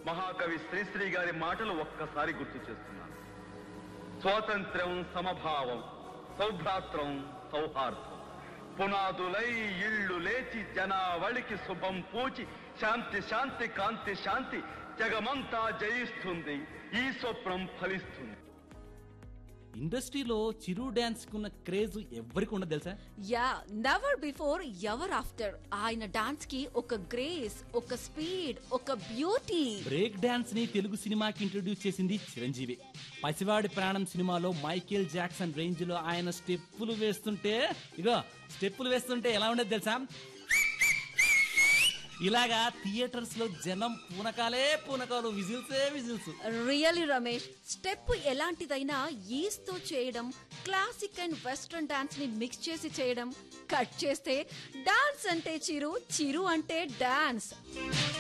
మహాకవి శ్రీశ్రీ గారి మాటలు ఒక్కసారి గుర్తు చేస్తున్నాను స్వాతంత్ర్యం సమభావం సౌభ్రాత్రం సౌహార్దం పునాదులై ఇళ్ళు లేచి జనావళికి శుభం పూచి శాంతి శాంతి కాంతి శాంతి జగమంతా జయిస్తుంది ఈ స్వప్నం ఫలిస్తుంది ఇండస్ట్రీలో చిరు డాన్స్ కున్న క్రేజ్ ఎవరికి ఉండదు తెలుసా yeah never before ever after ఆయన డాన్స్ కి ఒక గ్రేస్ ఒక స్పీడ్ ఒక బ్యూటీ బ్రేక్ డాన్స్ ని తెలుగు సినిమాకి ఇంట్రొడ్యూస్ చేసింది చిరంజీవి పసివాడి ప్రాణం సినిమాలో మైకేల్ జాక్సన్ రేంజ్ లో ఆయన స్టెప్పులు వేస్తుంటే ఇగో స్టెప్పులు వేస్తుంటే ఎలా ఉండేది తెలుసా ఇలాగా థియేటర్స్ లో జనం పూనకాలే పూనకాలు విజిల్సే విజిల్స్ రియలీ రమేష్ స్టెప్ ఎలాంటిదైనా ఈస్ తో చేయడం క్లాసిక్ అండ్ వెస్ట్రన్ డాన్స్ ని మిక్స్ చేసి చేయడం కట్ చేస్తే డాన్స్ అంటే చిరు చిరు అంటే డాన్స్